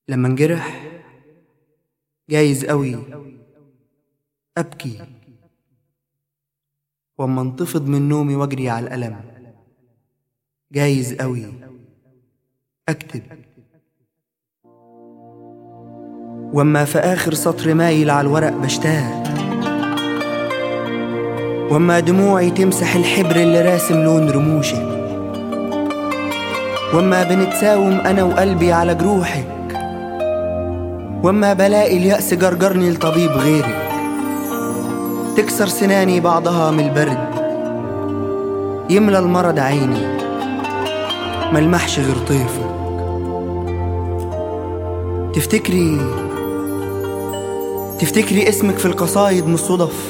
لما انجرح جايز قوي أبكي وأما انتفض من نومي واجري على الألم جايز قوي أكتب وأما في آخر سطر مايل على الورق بشتاق وأما دموعي تمسح الحبر اللي راسم لون رموشك وأما بنتساوم أنا وقلبي على جروحك وأما بلاقي اليأس جرجرني لطبيب غيرك تكسر سناني بعضها من البرد يملى المرض عيني ملمحش غير طيفك تفتكري تفتكري اسمك في القصايد من الصدف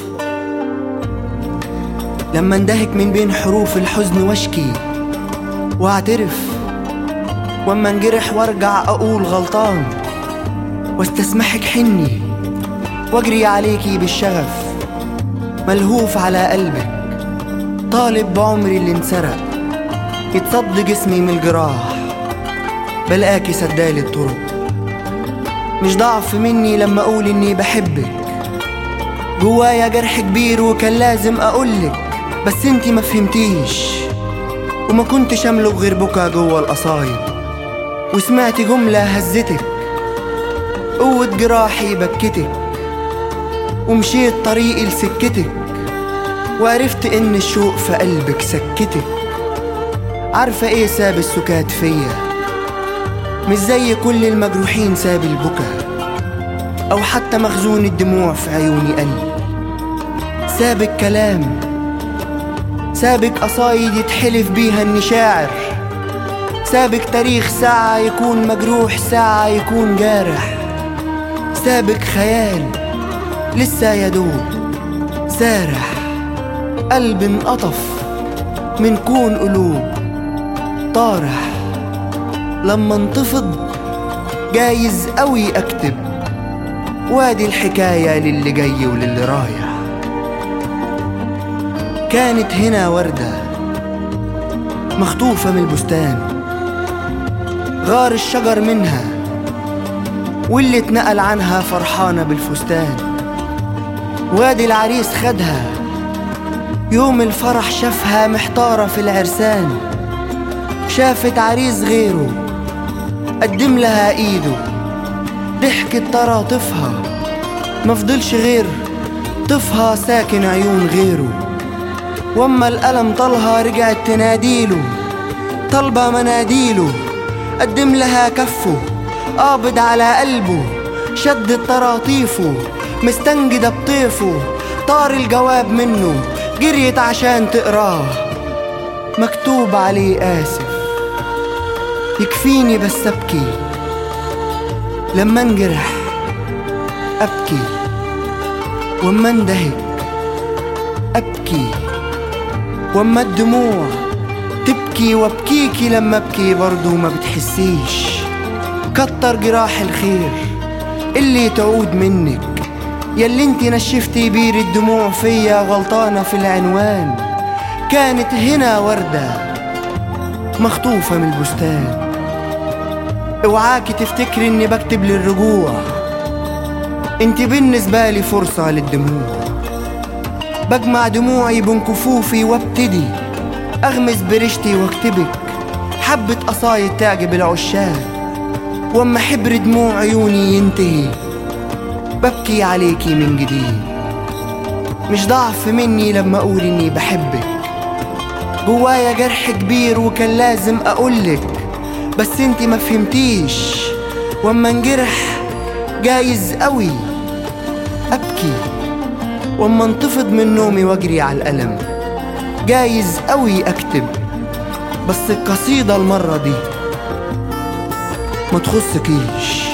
لما اندهك من بين حروف الحزن واشكي واعترف واما انجرح وارجع اقول غلطان واستسمحك حني واجري عليكي بالشغف ملهوف على قلبك طالب بعمري اللي انسرق يتصد جسمي من الجراح بلقاكي سدالي الطرق مش ضعف مني لما اقول اني بحبك جوايا جرح كبير وكان لازم اقولك بس انتي ما فهمتيش وما كنتش املك غير بكا جوا القصايد وسمعت جملة هزتك قوة جراحي بكتك ومشيت طريقي لسكتك وعرفت ان الشوق في قلبك سكتك عارفة ايه ساب السكات فيا مش زي كل المجروحين ساب البكا او حتى مخزون الدموع في عيوني قلب سابك كلام سابك قصايد يتحلف بيها اني شاعر سابك تاريخ ساعة يكون مجروح ساعة يكون جارح سابك خيال لسه يدوب سارح قلب انقطف من كون قلوب طارح لما انتفض جايز قوي اكتب وادي الحكاية للي جاي وللي رايح كانت هنا وردة مخطوفة من البستان غار الشجر منها واللي اتنقل عنها فرحانة بالفستان وادي العريس خدها يوم الفرح شافها محتارة في العرسان شافت عريس غيره قدم لها ايده ضحكت ترى طفها مفضلش غير طفها ساكن عيون غيره واما الألم طالها رجعت تناديله طلبة مناديله قدم لها كفه قابض على قلبه شد طراطيفه مستنجدة بطيفه طار الجواب منه جريت عشان تقراه مكتوب عليه آسف يكفيني بس أبكي لما انجرح أبكي وأما اندهك أبكي وأما الدموع تبكي وابكيكي لما ابكي برضو ما بتحسيش كتر جراح الخير اللي تعود منك ياللي انت نشفتي بير الدموع فيا غلطانة في العنوان كانت هنا وردة مخطوفة من البستان اوعاكي تفتكري اني بكتب للرجوع انت بالنسبة لي فرصة للدموع بجمع دموعي بين كفوفي وابتدي اغمس برشتي واكتبك حبة قصايد تعجب العشاق واما حبر دموع عيوني ينتهي ببكي عليكي من جديد مش ضعف مني لما اقول اني بحبك جوايا جرح كبير وكان لازم اقولك بس انتي ما فهمتيش واما انجرح جايز قوي ابكي واما انتفض من نومي واجري على الالم جايز قوي اكتب بس القصيدة المرة دي ما تخصكيش